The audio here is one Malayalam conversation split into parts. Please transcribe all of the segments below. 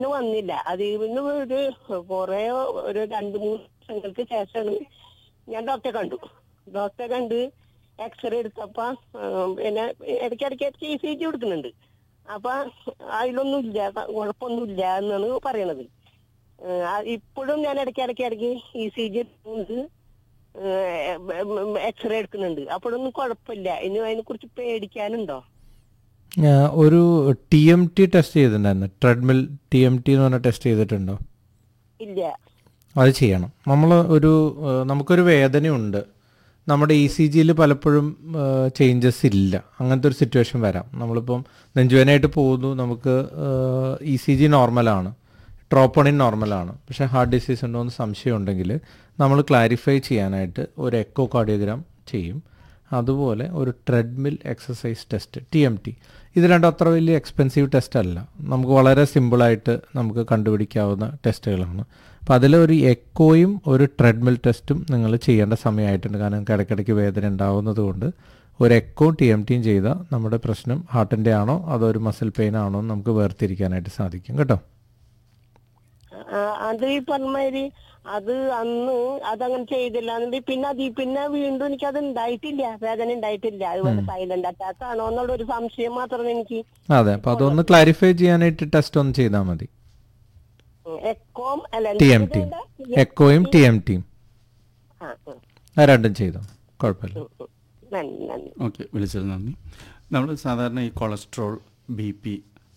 ഇന്ന് വന്നില്ല അത് ഇന്ന് ഒരു കുറെ ഒരു രണ്ട് മൂന്ന് ദിവസങ്ങൾക്ക് ശേഷമാണ് ഞാൻ ഡോക്ടറെ കണ്ടു ഡോക്ടറെ കണ്ട് എക്സ്റേ എടുത്തപ്പോ ആ, പിന്നെ ഇടയ്ക്കിടയ്ക്ക് ഇ സി ജി എടുക്കുന്നുണ്ട് അപ്പൊ അതിലൊന്നും ഇല്ല കുഴപ്പമൊന്നും ഇല്ല എന്നാണ് പറയണത് ആ, ഇപ്പോഴും ഞാൻ ഇടയ്ക്കിടയ്ക്ക് ഇടയ്ക്ക് ഇ സി ജി എടുക്കുന്നുണ്ട് എക്സ്റേ എടുക്കുന്നുണ്ട് അപ്പോഴൊന്നും കുഴപ്പമില്ല ഇനി അതിനെ കുറിച്ച് പേടിക്കാനുണ്ടോ ആ, ഒരു ടി എം ടി ടെസ്റ്റ് ചെയ്തിട്ടുണ്ടായിരുന്നു ട്രെഡ്മിൽ ടി എം ടി എന്ന് പറഞ്ഞ ടെസ്റ്റ് ചെയ്തിട്ടുണ്ടോ ഇല്ല അത് ചെയ്യണം നമ്മൾ ഒരു ആ, നമുക്കൊരു വേദനയുണ്ട് നമ്മുടെ ഇ സി ജിയിൽ പലപ്പോഴും ചേഞ്ചസ് ഇല്ല അങ്ങനത്തെ ഒരു സിറ്റുവേഷൻ വരാം നമ്മളിപ്പം നെഞ്ചുവേനായിട്ട് പോകുന്നു നമുക്ക് ഇ സി ജി നോർമലാണ് ട്രോപ്പോണിൻ നോർമലാണ് പക്ഷേ ഹാർട്ട് ഡിസീസ് ഉണ്ടോ എന്ന് സംശയം ഉണ്ടെങ്കിൽ നമ്മൾ ക്ലാരിഫൈ ചെയ്യാനായിട്ട് ഒരു എക്കോ കാർഡിയോഗ്രാം ചെയ്യും അതുപോലെ ഒരു treadmill exercise test T M T ഇത് രണ്ടും അത്ര വലിയ എക്സ്പെൻസീവ് ടെസ്റ്റ് അല്ല നമുക്ക് വളരെ സിമ്പിളായിട്ട് നമുക്ക് കണ്ടുപിടിക്കാവുന്ന ടെസ്റ്റുകളാണ് അപ്പോൾ അതിൽ ഒരു എക്കോയും ഒരു ട്രെഡ്മിൽ ടെസ്റ്റും നിങ്ങൾ ചെയ്യേണ്ട സമയമായിട്ടുണ്ട് കാരണം നിങ്ങൾക്ക് ഇടയ്ക്കിടയ്ക്ക് വേദന ഉണ്ടാവുന്നത് കൊണ്ട് ഒരു എക്കോ ടി എം ടിയും ചെയ്താൽ നമ്മുടെ പ്രശ്നം ഹാർട്ടിൻ്റെ ആണോ അതോ ഒരു മസിൽ പെയിൻ ആണോ എന്ന് നമുക്ക് വേർതിരിക്കാനായിട്ട് സാധിക്കും കേട്ടോ ആ, അത് ഈ പറഞ്ഞമാതിരി അത് അന്ന് അതങ്ങനെ ചെയ്തില്ല എന്നുണ്ടെങ്കിൽ പിന്നെ അത് പിന്നെ വീണ്ടും എനിക്ക് അത് ഉണ്ടായിട്ടില്ല വേദന ഉണ്ടായിട്ടില്ല അതുപോലെ സൈലന്റ് അറ്റാക്ക് ആണോ എന്നുള്ള ഒരു സംശയം മാത്രമേ എനിക്ക് അതെ അപ്പോൾ അതൊന്ന് ക്ലാരിഫൈ ചെയ്യാനായിട്ട് ടെസ്റ്റ് ഒന്ന് ചെയ്താൽ മതി എക്കോം അല്ല ടി എം ടി എക്കോയും ടി എം ടിയും ആ, ഉം, ആ രണ്ടും ചെയ്തോ കുഴപ്പമില്ല ഉം, ഉം. നന്ദി നന്ദി ഓക്കെ വിളിച്ചത് നന്ദി നമ്മൾ സാധാരണ ഈ കൊളസ്ട്രോൾ ബി പി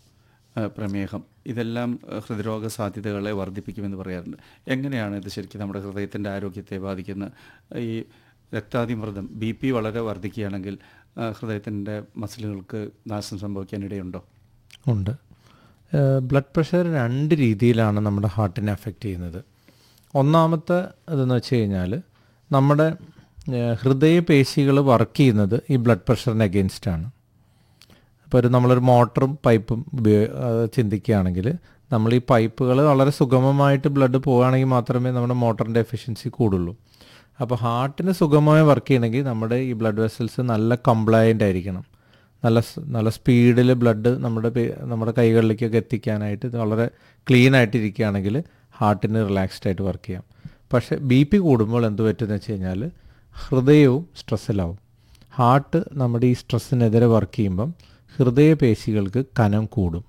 പ്രമേഹം ഇതെല്ലാം ആ, ഹൃദ്രോഗ സാധ്യതകളെ വർദ്ധിപ്പിക്കുമെന്ന് പറയാറുണ്ട് എങ്ങനെയാണ് ഇത് ശരിക്കും നമ്മുടെ ഹൃദയത്തിൻ്റെ ആരോഗ്യത്തെ ബാധിക്കുന്ന ഈ രക്താതിമർദ്ദം ബി പി വളരെ വർദ്ധിക്കുകയാണെങ്കിൽ ആ, ഹൃദയത്തിൻ്റെ മസിലുകൾക്ക് നാശം സംഭവിക്കാനിടയുണ്ടോ ഉണ്ട് ബ്ലഡ് പ്രഷർ രണ്ട് രീതിയിലാണ് നമ്മുടെ ഹാർട്ടിനെ അഫക്റ്റ് ചെയ്യുന്നത് ഒന്നാമത്തെ ഇതെന്ന് വെച്ച് കഴിഞ്ഞാൽ നമ്മുടെ ഏഹ്, ഹൃദയപേശികൾ വർക്ക് ചെയ്യുന്നത് ഈ ബ്ലഡ് പ്രഷറിന് അഗെയിൻസ്റ്റ് ആണ് ഇപ്പോൾ ഒരു നമ്മളൊരു മോട്ടറും പൈപ്പും ഉപയോഗ അത് ചിന്തിക്കുകയാണെങ്കിൽ നമ്മൾ ഈ പൈപ്പുകൾ വളരെ സുഗമമായിട്ട് ബ്ലഡ് പോവുകയാണെങ്കിൽ മാത്രമേ നമ്മുടെ മോട്ടറിൻ്റെ എഫിഷ്യൻസി കൂടുള്ളൂ അപ്പോൾ ഹാർട്ടിന് സുഗമമായി വർക്ക് ചെയ്യണമെങ്കിൽ നമ്മുടെ ഈ ബ്ലഡ് വെസൽസ് നല്ല കംപ്ലയൻ്റ് ആയിരിക്കണം നല്ല സ് നല്ല സ്പീഡിൽ ബ്ലഡ് നമ്മുടെ പേ- നമ്മുടെ കൈകളിലേക്കൊക്കെ എത്തിക്കാനായിട്ട് ഇത് വളരെ ക്ലീൻ ആയിട്ട് ഇരിക്കുകയാണെങ്കിൽ ഹാർട്ടിന് റിലാക്സ്ഡ് ആയിട്ട് വർക്ക് ചെയ്യാം പക്ഷേ ബി പി കൂടുമ്പോൾ എന്ത് പറ്റുമെന്ന് വെച്ച് കഴിഞ്ഞാൽ ഹൃദയവും സ്ട്രെസ്സിലാവും ഹാർട്ട് നമ്മുടെ ഈ സ്ട്രെസ്സിനെതിരെ വർക്ക് ചെയ്യുമ്പം ഹൃദയപേശികൾക്ക് കനം കൂടും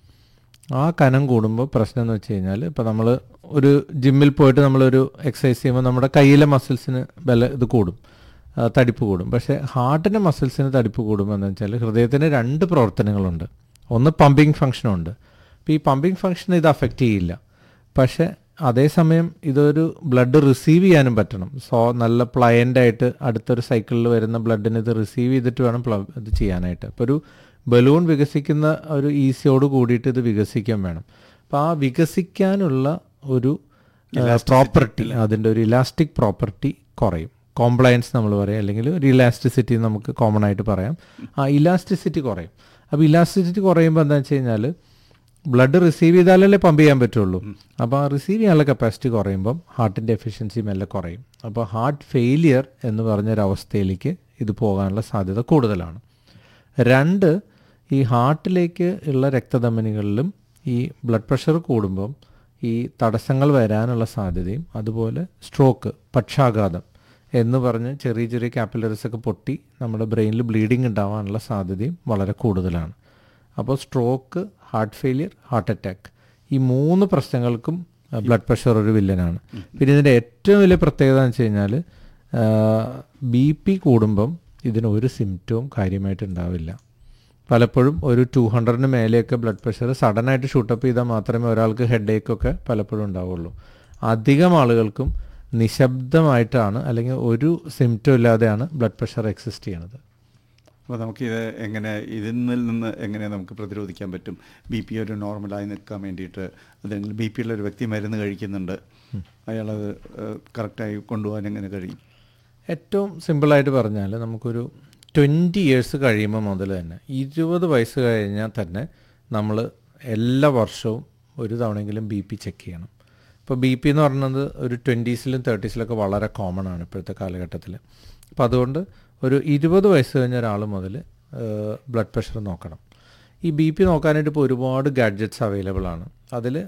ആ കനം കൂടുമ്പോൾ പ്രശ്നം എന്ന് വെച്ച് കഴിഞ്ഞാൽ ഇപ്പോൾ നമ്മൾ ഒരു ജിമ്മിൽ പോയിട്ട് നമ്മളൊരു എക്സസൈസ് ചെയ്യുമ്പോൾ നമ്മുടെ കയ്യിലെ മസിൽസിന് ബല ഇത് കൂടും ആ, തടിപ്പ് കൂടും പക്ഷേ ഹാർട്ടിൻ്റെ മസിൽസിന് തടിപ്പ് കൂടുമ്പോൾ എന്ന് വെച്ചാൽ ഹൃദയത്തിന് രണ്ട് പ്രവർത്തനങ്ങളുണ്ട് ഒന്ന് പമ്പിങ് ഫംഗ്ഷനുണ്ട് അപ്പോൾ ഈ പമ്പിങ് ഫംഗ്ഷൻ ഇത് അഫക്റ്റ് ചെയ്യില്ല പക്ഷേ അതേസമയം ഇതൊരു ബ്ലഡ് റിസീവ് ചെയ്യാനും പറ്റണം സോ നല്ല പ്ലയൻ്റ് ആയിട്ട് അടുത്തൊരു സൈക്കിളിൽ വരുന്ന ബ്ലഡിന് ഇത് റിസീവ് ചെയ്തിട്ട് വേണം പ്ല ഇത് ചെയ്യാനായിട്ട് അപ്പോൾ ഒരു ബലൂൺ വികസിക്കുന്ന ഒരു ഈസിയോട് കൂടിയിട്ട് ഇത് വികസിക്കാൻ വേണം അപ്പോൾ ആ വികസിക്കാനുള്ള ഒരു പ്രോപ്പർട്ടി അതിൻ്റെ ഒരു ഇലാസ്റ്റിക് പ്രോപ്പർട്ടി കുറയും കോംപ്ലയൻസ് നമ്മൾ പറയും അല്ലെങ്കിൽ ഒരു ഇലാസ്റ്റിസിറ്റി നമുക്ക് കോമൺ ആയിട്ട് പറയാം ആ ഇലാസ്റ്റിസിറ്റി കുറയും അപ്പോൾ ഇലാസ്റ്റിസിറ്റി കുറയുമ്പോൾ എന്താ വെച്ച് കഴിഞ്ഞാൽ ബ്ലഡ് റിസീവ് ചെയ്താലല്ലേ പമ്പ് ചെയ്യാൻ പറ്റുള്ളൂ അപ്പോൾ ആ റിസീവ് ചെയ്യാനുള്ള കപ്പാസിറ്റി കുറയുമ്പം ഹാർട്ടിൻ്റെ എഫിഷ്യൻസി മെല്ലെ കുറയും അപ്പോൾ ഹാർട്ട് ഫെയിലിയർ എന്ന് പറഞ്ഞൊരവസ്ഥയിലേക്ക് ഇത് പോകാനുള്ള സാധ്യത കൂടുതലാണ് രണ്ട് ഈ ഹാർട്ടിലേക്ക് ഉള്ള രക്തധമനികളിലും ഈ ബ്ലഡ് പ്രഷർ കൂടുമ്പം ഈ തടസ്സങ്ങൾ വരാനുള്ള സാധ്യതയും അതുപോലെ സ്ട്രോക്ക് പക്ഷാഘാതം എന്ന് പറഞ്ഞ് ചെറിയ ചെറിയ കാപ്പിലറീസ് ഒക്കെ പൊട്ടി നമ്മുടെ ബ്രെയിനിൽ ബ്ലീഡിങ് ഉണ്ടാവാനുള്ള സാധ്യതയും വളരെ കൂടുതലാണ് അപ്പോൾ stroke heart failure heart attack ഈ മൂന്ന് പ്രശ്നങ്ങൾക്കും ബ്ലഡ് പ്രഷർ ഒരു വില്ലനാണ് പിന്നെ ഇതിൻ്റെ ഏറ്റവും വലിയ പ്രത്യേകത എന്ന് വെച്ച് കഴിഞ്ഞാൽ ബി പി കൂടുമ്പം ഇതിന് ഒരു സിംറ്റവും കാര്യമായിട്ട് ഉണ്ടാവില്ല പലപ്പോഴും ഒരു ടു ഹൺഡ്രഡിന് മേലെയൊക്കെ ബ്ലഡ് പ്രഷർ സഡനായിട്ട് ഷൂട്ടപ്പ് ചെയ്താൽ മാത്രമേ ഒരാൾക്ക് ഹെഡ് ഒക്കെ പലപ്പോഴും ഉണ്ടാവുള്ളൂ അധികം ആളുകൾക്കും നിശബ്ദമായിട്ടാണ് അല്ലെങ്കിൽ ഒരു സിംറ്റം ഇല്ലാതെയാണ് ബ്ലഡ് പ്രഷർ എക്സിസ്റ്റ് ചെയ്യണത് അപ്പോൾ നമുക്കിത് എങ്ങനെ ഇതിൽ നിന്ന് എങ്ങനെ നമുക്ക് പ്രതിരോധിക്കാൻ പറ്റും ബി പി ഒരു നോർമലായി നിൽക്കാൻ വേണ്ടിയിട്ട് അല്ലെങ്കിൽ ബി പി ഉള്ള ഒരു വ്യക്തി മരുന്ന് കഴിക്കുന്നുണ്ട് അയാളത് കറക്റ്റായി കൊണ്ടുപോകാൻ എങ്ങനെ കഴിയും ഏറ്റവും സിമ്പിളായിട്ട് പറഞ്ഞാൽ നമുക്കൊരു ട്വൻറ്റി ഇയേഴ്സ് കഴിയുമ്പോൾ മുതൽ തന്നെ ഇരുപത് വയസ്സ് കഴിഞ്ഞാൽ തന്നെ നമ്മൾ എല്ലാ വർഷവും ഒരു തവണയെങ്കിലും ബി പി ചെക്ക് ചെയ്യണം ഇപ്പോൾ ബി പി എന്ന് പറയുന്നത് ഒരു ട്വൻറ്റീസിലും തേർട്ടീസിലൊക്കെ വളരെ കോമൺ ആണ് ഇപ്പോഴത്തെ കാലഘട്ടത്തിൽ അപ്പോൾ അതുകൊണ്ട് ഒരു ഇരുപത് വയസ്സ് കഴിഞ്ഞ ഒരാൾ മുതൽ ബ്ലഡ് പ്രഷർ നോക്കണം ഈ ബി പി നോക്കാനായിട്ട് ഇപ്പോൾ ഒരുപാട് ഗാഡ്ജറ്റ്സ് അവൈലബിൾ ആണ് അതിൽ